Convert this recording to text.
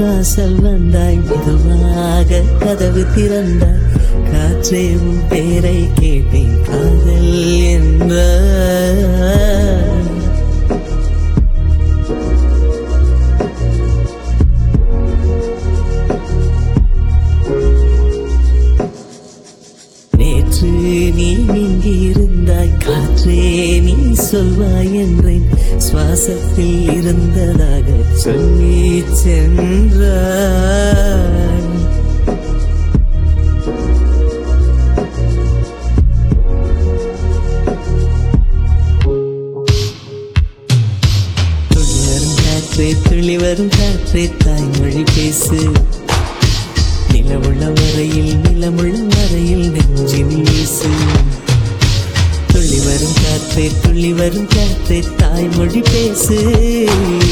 வாசல் வந்தாய் மெதுவாக கதவு திறந்தாய் காற்றே உன் பேரை கேட்டேன் காதல் என்ற நேற்று நீ இங்கு இருந்தாய் காற்றே நீ சொல்வாய் என்றேன் சுவாசத்தில் இருந்ததாக சொல்லி சென்றாய் துளி வரும் காற்றே துளி வரும் காற்றே தாய்மொழி பேசு நிலமுள்ள வரையில் நிலமுள்ள வரையில் நெஞ்சில் வீசு துள்ளி வரும் காற்றே துள்ளி வரும் காற்றே தாய்மொழி பேசு